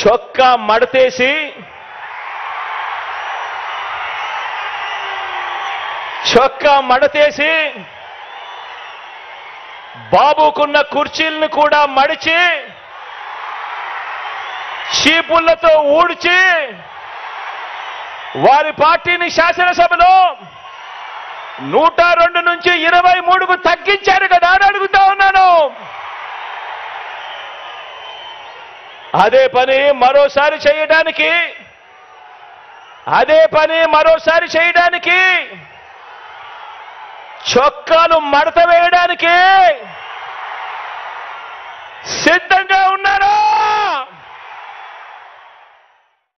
చొక్కా మడతేసి చొక్కా మడతేసి బాబుకున్న కుర్చీలను కూడా మడిచి చీపుళ్లతో ఊడ్చి వారి పార్టీని శాసనసభలో నూట రెండు నుంచి ఇరవై మూడుకు తగ్గించారు కదా అని అడుగుతా ఉన్నాను అదే పని మరోసారి చేయడానికి అదే పని మరోసారి చేయడానికి చొక్కాలు మడత వేయడానికి సిద్ధంగా ఉన్నారా